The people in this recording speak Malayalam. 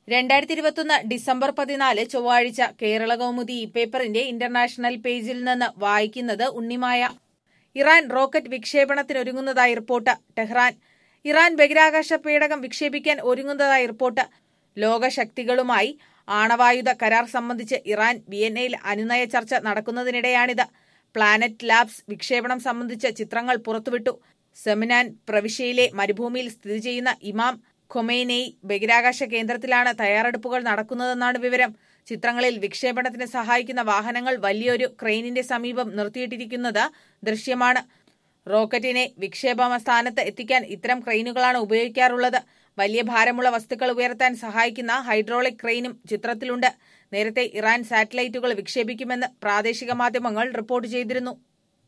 രണ്ടായിരത്തി ഇരുപത്തൊന്ന് ഡിസംബർ പതിനാല് ചൊവ്വാഴ്ച കേരള കൗമുദി ഈ പേപ്പറിന്റെ ഇന്റർനാഷണൽ പേജിൽ നിന്ന് വായിക്കുന്നത് ഉണ്ണിമായ ഇറാൻ റോക്കറ്റ് വിക്ഷേപണത്തിനൊരുങ്ങുന്നതായി റിപ്പോർട്ട് ടെഹ്റാൻ ഇറാൻ ബഹിരാകാശ പേടകം വിക്ഷേപിക്കാൻ ഒരുങ്ങുന്നതായി റിപ്പോർട്ട് ലോകശക്തികളുമായി ആണവായുധ കരാർ സംബന്ധിച്ച് ഇറാൻ വിയന്നയിൽ അനുനയ ചർച്ച നടക്കുന്നതിനിടെയാണിത് പ്ലാനറ്റ് ലാബ്സ് വിക്ഷേപണം സംബന്ധിച്ച ചിത്രങ്ങൾ പുറത്തുവിട്ടു സെമിനാൻ പ്രവിശ്യയിലെ മരുഭൂമിയിൽ സ്ഥിതി ചെയ്യുന്ന ഇമാം ഖൊമേനെയ് ബഹിരാകാശ കേന്ദ്രത്തിലാണ് തയ്യാറെടുപ്പുകൾ നടക്കുന്നതെന്നാണ് വിവരം ചിത്രങ്ങളിൽ വിക്ഷേപണത്തിന് സഹായിക്കുന്ന വാഹനങ്ങൾ വലിയൊരു ക്രെയിനിന്റെ സമീപം നിർത്തിയിട്ടിരിക്കുന്നത് ദൃശ്യമാണ് റോക്കറ്റിനെ വിക്ഷേപണ സ്ഥാനത്ത് എത്തിക്കാൻ ഇത്തരം ക്രെയിനുകളാണ് ഉപയോഗിക്കാറുള്ളത് വലിയ ഭാരമുള്ള വസ്തുക്കൾ ഉയർത്താൻ സഹായിക്കുന്ന ഹൈഡ്രോളിക് ക്രെയിനും ചിത്രത്തിലുണ്ട് നേരത്തെ ഇറാൻ സാറ്റലൈറ്റുകൾ വിക്ഷേപിക്കുമെന്ന് പ്രാദേശിക മാധ്യമങ്ങൾ റിപ്പോർട്ട് ചെയ്തിരുന്നു